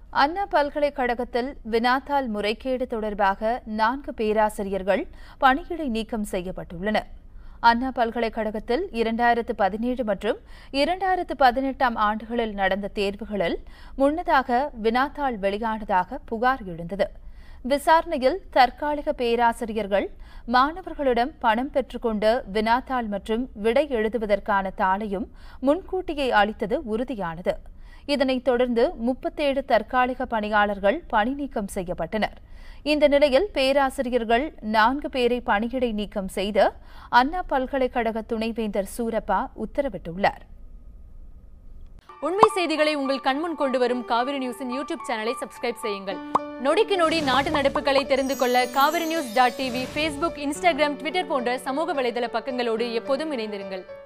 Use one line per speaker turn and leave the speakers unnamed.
அண்ணா பல்கலைக்கழகத்தில் வினாத்தாள் முறைகேடு தொடர்பாக நான்கு பேராசிரியர்கள் பணியிடை நீக்கம் செய்யப்பட்டுள்ளனர் அண்ணா பல்கலைக்கழகத்தில் இரண்டாயிரத்து பதினேழு மற்றும் இரண்டாயிரத்து பதினெட்டாம் ஆண்டுகளில் நடந்த தேர்வுகளில் முன்னதாக வினாத்தாள் வெளியானதாக புகார் எழுந்தது விசாரணையில் தற்காலிக பேராசிரியர்கள் மாணவர்களிடம் பணம் பெற்றுக்கொண்டு வினாத்தாள் மற்றும் விடை எழுதுவதற்கான தாளையும் முன்கூட்டியே அளித்தது உறுதியானது இதனைத் தொடர்ந்து முப்பத்தேழு தற்காலிக பணியாளர்கள் பணி நீக்கம் செய்யப்பட்டனர் இந்த நிலையில் பேராசிரியர்கள் நான்கு பேரை பணியிடை நீக்கம் செய்து அண்ணா பல்கலைக்கழக துணைவேந்தர் சூரப்பா உத்தரவிட்டுள்ளார்
உண்மை செய்திகளை உங்கள் கண்முன் கொண்டு வரும் காவிரி நியூஸின் யூடியூப் சேனலை சப்ஸ்கிரைப் செய்யுங்கள் நொடிக்கு நொடி நாட்டு நடப்புகளை தெரிந்து கொள்ள Kaveri news dot TV Facebook Instagram Twitter போன்ற சமூக வலைதள பக்கங்களோடு எப்போதும் இணைந்திருங்கள்